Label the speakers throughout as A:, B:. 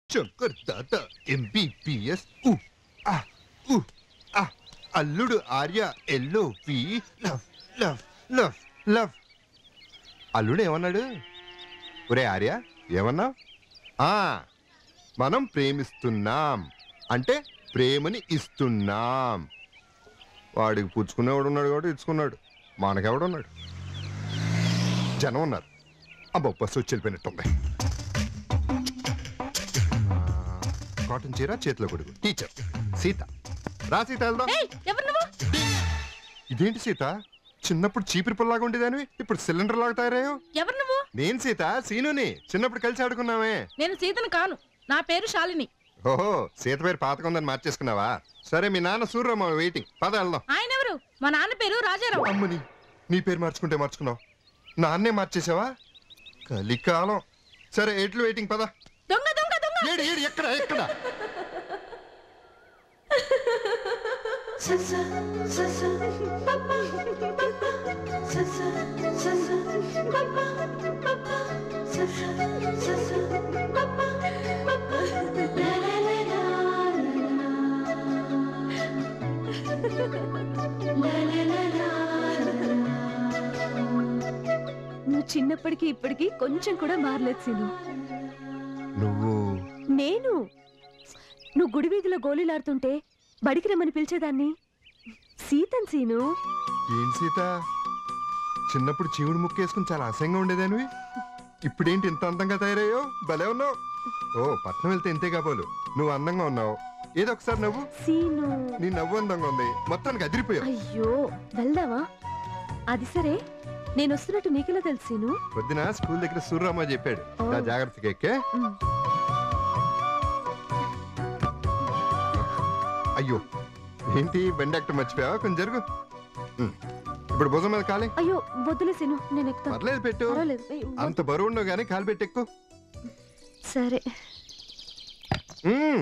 A: శంకర్ తాత ఎంబీబీఎస్ ఉ ఆ ఉ ఆ అల్లుడు ఆర్య ఎల్లో వి లవ్ లవ్ లవ్ లవ్ అల్లుడు ఏమన్నాడు ఒరే ఆర్య ఏమన్నావు ఆ మనం ప్రేమిస్తున్నాం అంటే ప్రేమని ఇస్తున్నాం వాడికి పుచ్చుకునేవాడు ఉన్నాడు కాబట్టి ఇచ్చుకున్నాడు మనకెవడున్నాడు జనం ఉన్నారు అబ్బో బస్సు వచ్చి వెళ్ళిపోయినట్టుంది కాటన్ చీర చేతిలో కొడుకు టీచర్ సీత రా సీత వెళ్దాం
B: ఏయ్, ఎవరు నువ్వు
A: ఇదేంటి సీత చిన్నప్పుడు చీపిరి పుల్లాగా ఉండేదానివి ఇప్పుడు సిలిండర్ లాగా తయారయ్యావు
B: ఎవరు నువ్వు
A: నేను సీత సీనుని చిన్నప్పుడు కలిసి ఆడుకున్నామే
B: నేను సీతను కాను నా పేరు శాలిని
A: ఓహో సీత పేరు పాతకుందని మార్చేసుకున్నావా సరే మీ నాన్న సూర్యమ్మ వెయిటింగ్ పద వెళ్దాం
B: ఆయన ఎవరు మా నాన్న పేరు రాజారావు
A: అమ్మని నీ పేరు మార్చుకుంటే మార్చుకున్నావు నాన్నే మార్చేసావా కలికాలం సరే ఎట్లు వెయిటింగ్ పద
B: దొంగ దొంగ దొంగ
A: ఏడు ఏడు ఎక్కడ ఎక్కడ
C: నువ్వు చిన్నప్పటికి ఇప్పటికి కొంచెం కూడా మారలేదు సీను
A: నువ్వు
C: నేను నువ్వు గుడి వీధిలో గోళీలాడుతుంటే బడికి రమ్మని పిలిచేదాన్ని సీతన్ సీను
A: ఏం సీత చిన్నప్పుడు చీవుడు ముక్కేసుకుని చాలా అసహ్యంగా ఉండేదానివి ఇప్పుడేంటి ఇంత అందంగా తయారయ్యో భలే ఉన్నావు ఓ పట్నం వెళ్తే ఇంతే కాబోలు నువ్వు అందంగా ఉన్నావు ఏదో ఒకసారి నవ్వు
C: సీను
A: నీ నవ్వు అందంగా ఉంది మొత్తానికి అదిరిపోయావు
C: అయ్యో వెళ్దామా అది సరే నేను వస్తున్నట్టు నీకెలా తెలుసు సీను
A: పొద్దున స్కూల్ దగ్గర సూర్యరామ చెప్పాడు
C: ఓ.
A: నా జాగ్రత్తగా ఎక్కే
C: ఉమ్.
A: అయ్యో ఏంటి బండి ఎక్కడ మర్చిపోయావా కొంచెం జరుగు ఉమ్. ఇప్పుడు భుజం మీద కాలే
C: అయ్యో వద్దులే సీను నేను ఎక్కుతాను
A: పర్లేదు పెట్టు
C: పర్వాలేదు ఏయ్, వద్దు.
A: అంత బరువు ఉండవు కానీ కాలు పెట్టి ఎక్కు
C: సరే
A: ఉమ్.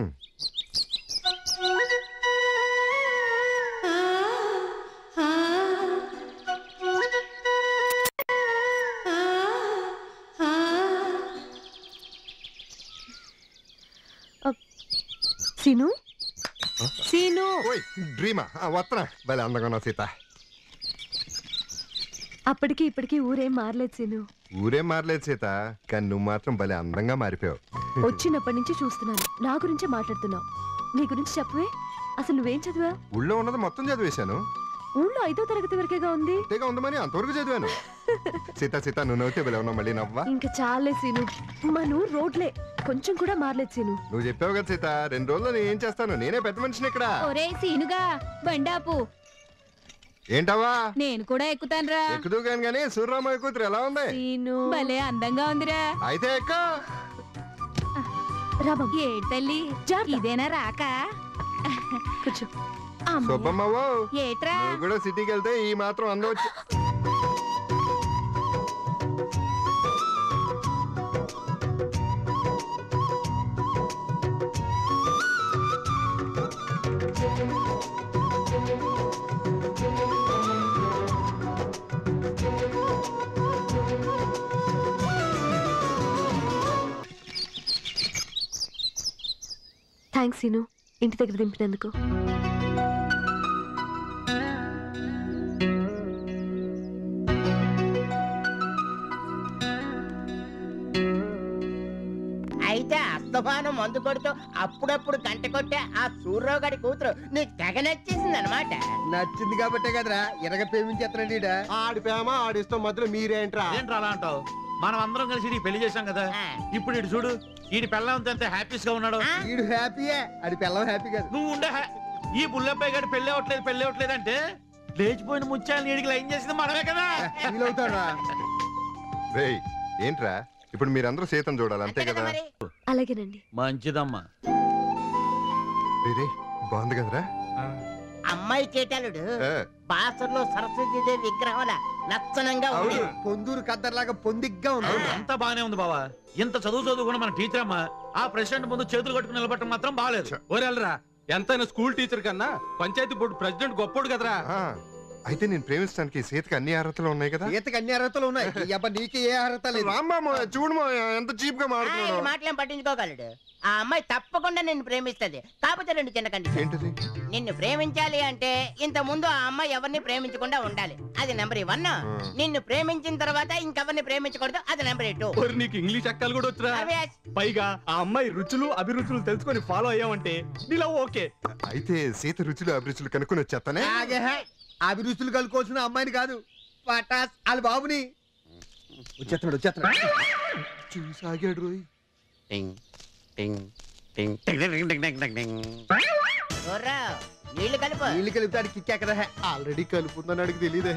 C: సీను సీను
A: ఓయ్ డ్రీమా ఆ, వస్తున్నా భలే అందంగా ఉన్నావు సీత
C: అప్పటికి ఇప్పటికి ఊరేం మారలేదు సీను
A: ఊరేం మారలేదు సీత కానీ నువ్వు మాత్రం భలే అందంగా మారిపోయావు
C: వచ్చినప్పటి నుంచి చూస్తున్నాను నా గురించే మాట్లాడుతున్నావు నీ గురించి చెప్పవే అసలు నువ్వేం చదివా
A: ఊళ్ళో ఉన్నది మొత్తం చదివేశాను
C: ఊళ్ళో ఐదో తరగతి వరకేగా ఉంది
A: అంతేగా ఉందమని అంతవరకు చదివాను సీత సీత నువ్వు నవ్వుతే భలే ఉన్నావు మళ్ళీ నవ్వా
C: ఇంకా చాలే సీను మన ఊరు రోడ్లే కొంచెం కూడా మారలేదు సీను
A: నువ్వు చెప్పావు కదా సీత రెండు రోజులు నేను ఏం చేస్తాను నేనే పెద్ద మనిషిని ఇక్కడ
B: ఒరే సీనుగా బండాపు
A: ఏంటవా
B: నేను కూడా ఎక్కుతానురా
A: ఎక్కుదు కాని కానీ సూర్యరామయ్య కూతురు ఎలా ఉంది
C: సీను
B: భలే అందంగా ఉందిరా
A: అయితే ఎక్క
C: రా బాబు
B: ఏ తల్లి
C: జాగ్రత్త.
B: ఇదేనా రాక
C: కూర్చో
B: అమ్మయ్య.
A: సుబ్బమ్మవ్వు
B: ఏట్రా
A: నువ్వు కూడా సిటీకి వెళ్తే ఈ మాత్రం అందవచ్చు
C: థ్యాంక్స్ సీను ఇంటి దగ్గర దింపినందుకు
D: అయితే అస్తమానం మందు కొడుతూ అప్పుడప్పుడు గంట కొట్టే ఆ సూర్యరావు గారి కూతురు నీకు తెగ నచ్చేసింది అనమాట
E: నచ్చింది కాబట్టే కదరా ఇరగ ప్రేమించేస్తున్నాడు ఈడ
F: ఆడి ప్రేమ ఆడిస్తాం మధ్యలో మీరేంట్రా
G: ఏంట్రా అలా అంటావు మనం అందరం కలిసి నీకు పెళ్లి చేశాం కదా ఇప్పుడు ఇటు చూడు ఈడి పెళ్ళంత ఎంత హ్యాపీస్ గా ఉన్నాడు
E: ఈడు హ్యాపీయే అది పిల్లం హ్యాపీ కాదు
G: నువ్వు ఉండే హ్యా- ఈ బుల్లబ్బాయి గారు పెళ్లి అవ్వట్లేదు పెళ్లి అవ్వట్లేదు అంటే లేచిపోయిన ముత్యాలను ఈడికి లైన్ చేసింది మనమే కదా
E: ఫీల్ అవుతాడా
A: రేయ్ ఏంట్రా ఇప్పుడు మీరందరూ సీతను చూడాలి అంతే కదా
D: మరి
C: అలాగేనండి
G: మంచిదమ్మా
A: రేయ్, రేయ్, బాగుంది కదరా
D: అమ్మాయి చేటాలుడు
A: ఏ,
D: బాసర్లో సరస్వతీదేవి విగ్రహంలా లక్షణంగా ఉంది
A: అవును.
E: పొందూరు కద్దర్లాగా పొందిగ్గా ఉంది
G: అంతా బానే ఉంది బావా ఇంత చదువు చదువుకున్న మన టీచర్ అమ్మా ఆ ప్రెసిడెంట్ ముందు చేతులు కట్టుకుని నిలబడటం మాత్రం బాగాలేదు
F: ఓరేళ్ళరా ఎంతైనా స్కూల్ టీచర్ కన్నా పంచాయతీ బోర్డు ప్రెసిడెంట్ గొప్పోడు కదరా
A: ఆ, అయితే నేను ప్రేమించడానికి సీతకి అన్ని అర్హతలు ఉన్నాయి కదా
E: ఈతకి అన్ని అర్హతలు ఉన్నాయి ఈ అబ్బా నీకే ఏ అర్హత లేదు
A: రామ్మా చూడు మావయ్య ఎంత చీప్ గా
D: ఆ, ఈ
A: మాట్లాడు
D: మాటలేం పట్టించుకోగలడు ఆ అమ్మాయి తప్పకుండా నిన్ను ప్రేమిస్తది కాకపోతే రెండు చిన్న కండిషన్
A: ఏంటిది
D: నిన్ను ప్రేమించాలి అంటే ఇంత ముందు ఆ అమ్మాయి ఎవరిని ప్రేమించకుండా ఉండాలి అది నెంబర్ వన్ నిన్ను ప్రేమించిన తర్వాత ఇంకెవరిని ప్రేమించకూడదు అది నెంబర్ టూ
H: ఓరి నీకు ఇంగ్లీష్ అక్కలు కూడా వచ్చురా పైగా ఆ అమ్మాయి రుచులు అభిరుచులు తెలుసుకొని ఫాలో అయ్యామంటే నీలో ఓకే
A: అయితే సీత రుచులు అభిరుచులు కనుక్కొని వచ్చేస్తానే
E: ఆగే హే. అభిరుచులు కలుకోవాల్సిన అమ్మాయిని కాదు పటాస్ వాళ్ళ బాబుని వచ్చేస్తున్నాడు వచ్చేస్తున్నాడు
A: చూసాగాడు రోయ్
I: టింగ్ టింగ్ టింగ్ టింగ్ టింగ్ టింగ్ టింగ్ టింగ్ టింగ్.
D: గుర్రా నీళ్లు కలుపు
E: నీళ్ళు కలిపితే కిక్కెక్కదా
F: ఆల్రెడీ కలుపుందని అడిగి తెలియదే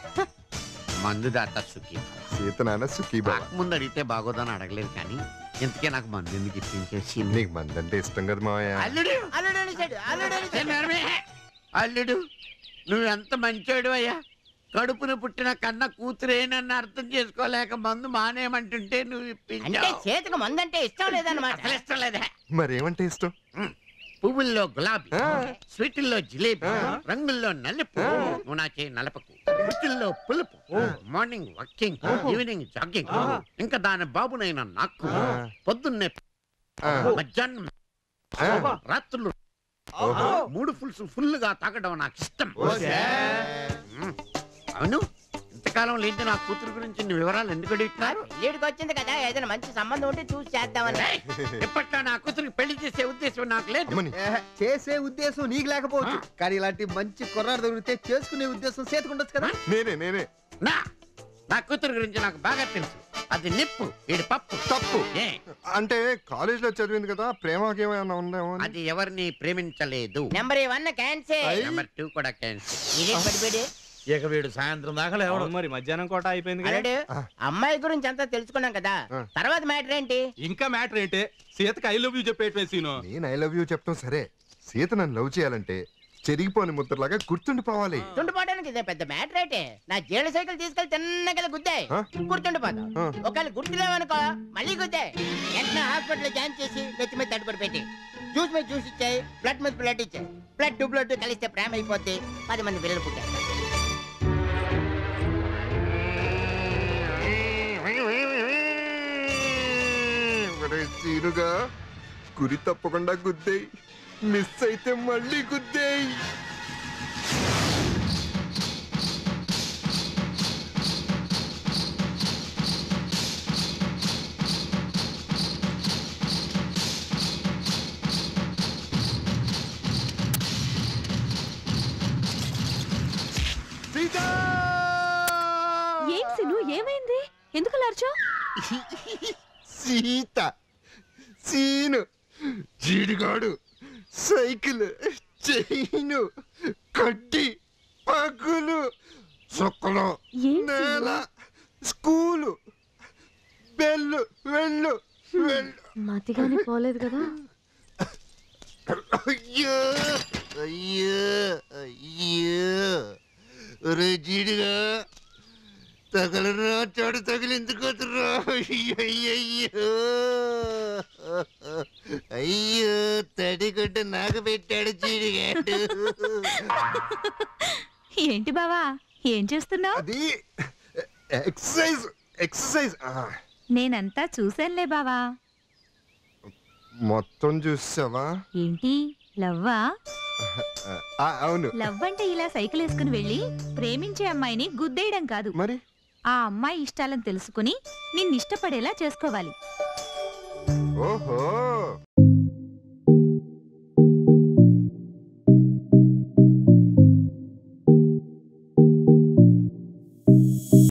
I: మందు దాట సుఖీ
A: సీత నాన్న సుఖీ బాబా
I: ముందు అడిగితే బాగోదని అడగలేదు కానీ ఇంతకే నాకు మందు ఎందుకు ఇప్పించేసి
A: నీకు మందంటే ఇష్టం కదా మావయ్య
I: అల్లుడు
D: అల్లుడు అనేసాడు, అల్లుడు
I: ఏ
D: అనేసాడు.
I: నరమే! అల్లుడు నువ్వు ఎంత మంచోడు అయ్యా కడుపున పుట్టిన కన్న కూతురే నన్ను అర్థం చేసుకోలేక మందు మానేయమంటుంటే నువ్వు
D: అంటే
I: ఇప్పించావు
D: చేతికి మందంటే ఇష్టం లేదన్నమాట
I: అసలు ఇష్టం లేదే
A: మరేమంటే ఇష్టం
I: పువ్వుల్లో గులాబీ
A: ఆ.
I: స్వీటుల్లో జిలేబీ
A: ఆ.
I: రంగుల్లో నలుపు నువ్వు నా చేయి నలపకు రుచుల్లో పులుపు మార్నింగ్ వాకింగ్ ఈవినింగ్ జాగింగ్ ఇంకా దాని బాబునైనా నాకు
A: ఆ.
I: పొద్దున్నే
A: ఆ,
I: మధ్యాహ్నం
A: ఆ,
I: రాత్రులు
A: ఓహో.
I: మూడు ఫుల్స్ ఫుల్ గా తాగడం నాకు ఇష్టం
A: ఓసే.
I: మ్మ్. అవును ఇంతకాలం లేదు నా కూతురు గురించి నీ వివరాలు ఎందుకు అడుగుతున్నారు
D: పెళ్ళిడికి వచ్చింది కదా ఏదైనా మంచి సంబంధం ఉంటే చూసి చేద్దామని
I: ఇప్పట్లో నా కూతురికి పెళ్లి చేసే ఉద్దేశం నాకు లేదు
A: అమ్మని
E: ఏహే, చేసే ఉద్దేశం నీకు లేకపోవచ్చు కానీ ఇలాంటి మంచి కుర్రాడు దొరికితే చేసుకునే ఉద్దేశం చేతుకుండొచ్చు కదా
A: నేనే నేనే
I: నా నా కూతురు గురించి నాకు బాగా తెలుసు అది నిప్పు ఇది పప్పు
A: తప్పు
I: ఏ
A: అంటే కాలేజ్ లో చదివింది కదా ప్రేమకి ఏమైనా ఉందేమో అని.
I: అది ఎవరిని ప్రేమించలేదు
D: number one cancer
I: number two కూడా క్యాన్సర్
D: ఇదే పడిపోయి
G: ఇక వీడు సాయంత్రం దాకా లేవడు
H: అవును మరి మధ్యాహ్నం కోట అయిపోయింది కదా
D: అల్లుడు
A: ఆ.
D: అమ్మాయి గురించి అంతా తెలుసుకున్నాం కదా
A: ఆ.
D: తర్వాత మ్యాటర్ ఏంటి
H: ఇంకా మ్యాటర్ ఏంటి సీతకి ఐ లవ్ యూ చెప్పేట్వే సీను
A: నేను ఐ లవ్ యూ చెప్తాం సరే సీత నన్ను లవ్ చేయాలంటే చెరిగిపోని ముద్రలాగా గుర్తుండిపోవాలి
D: గుర్తుండిపోవడానికి ఇదే పెద్ద మ్యాటర్ అయితే నా జీళ్ళ సైకిల్ తీసుకెళ్లి తిన్నగల గుద్దాయి
A: ఆ?
D: గుర్తుండిపోతాం
A: ఆ.
D: ఒకవేళ గుర్తులేవనుకో మళ్ళీ గుద్దాయి వెంటనే హాస్పిటల్ జాయిన్ చేసి నెత్తి మీద తడుపుడు పెట్టి జ్యూస్ మీద జ్యూస్ ఇచ్చాయి బ్లడ్ మీద బ్లడ్ ఇచ్చాయి బ్లడ్ టు బ్లడ్ కలిస్తే ప్రేమ అయిపోద్ది పది మంది పిల్లలు పుట్టారు
A: ఒరేయ్ సీనుగా గురి తప్పకుండా గుద్దేయి మిస్ అయితే మళ్ళీ గుద్దేయి సీత
C: ఏం సిను ఏమైంది ఎందుకు లార్చో
A: సీత సీను జీడిగాడు సైకిల్ చైను కడ్డి పగులు చుక్కలు
C: ఏం
A: నేల స్కూలు బెల్లు వెళ్ళు వెళ్ళు
C: మతిగాని పోలేదు కదా
I: అయ్యో అయ్యో అయ్యో ఒరే జీడిగా తగలరా చోటు తగిలిందుకోతురా అయ్యో అయ్యో తడిగుడ్డ నాకు పెట్టాడు జీడిగాడు
B: ఏంటి బావా ఏం చేస్తున్నావు
A: అది ఎక్సర్సైజ్ ఎక్సర్సైజ్
B: నేనంతా చూశానులే బావా
A: మొత్తం చూసావా
B: ఏంటి లవ్వా
A: ఆ, అవును
B: లవ్ అంటే ఇలా సైకిల్ వేసుకుని వెళ్ళి ప్రేమించే అమ్మాయిని గుద్దేయడం కాదు
A: మరి
B: ఆ అమ్మాయి ఇష్టాలను తెలుసుకుని నిన్నిష్టపడేలా చేసుకోవాలి
A: ఓహో